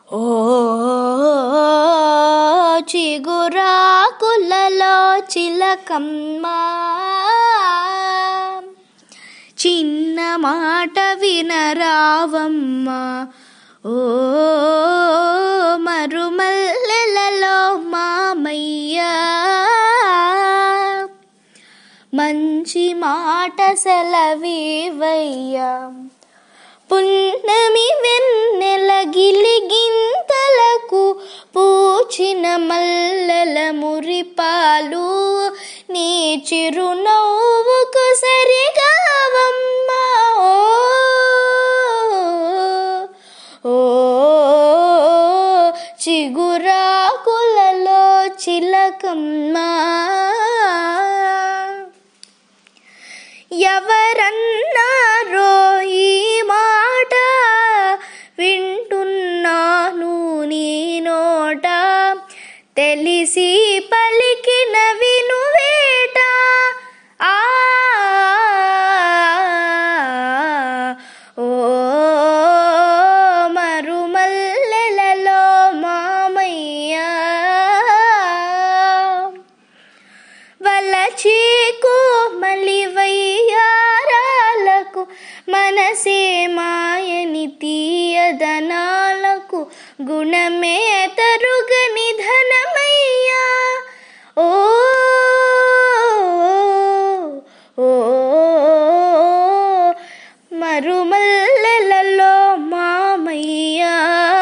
ఓ చిగురాకులలో చిలకమ్మ చిన్న మాట వినరావమ్మ ఓ మరుమల్లెలలో మామయ్య మంచి మాట సెలవీవయ్యా పున్నమి వెన్నెల గిలిగింతలకు పూచిన మల్లెల మురిపాలు నీ చిరునవ్వుకు సరిగావమ్మా ఓ, ఓ చిగురాకులలో చిలకమ్మా ఎవరన్నారో ఈ మాట వింటున్నాను నీ నోట తెలిసి పలికిన వినువేట ఆ ఓ మరుమల్లెలలో మామయ్య వలచీకు మలివయ్యారాలకు మనసే మాయని తీయదనాలకు గుణమే తరుగని ధనమయ్యా ఓ ఓ మరుమల్లెలలో మామయ్యా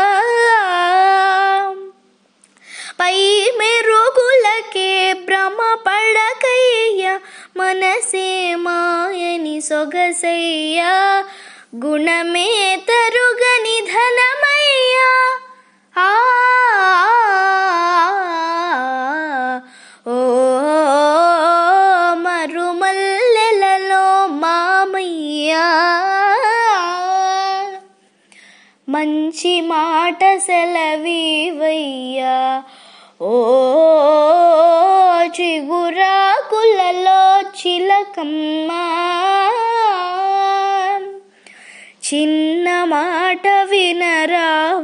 పై మెరుగులకే భ్రమ పడకయ్య మనసే మాయని సొగసయ్యా గుణమే తరుగని ధనమయ్యా ఆ ఓ మరుమల్లెలలో మామయ్యా మంచి మాట సెలవీవయ్యా ఓ చిగురాకులలో చిలకమ్మ చిన్న మాట వినరావమ్మా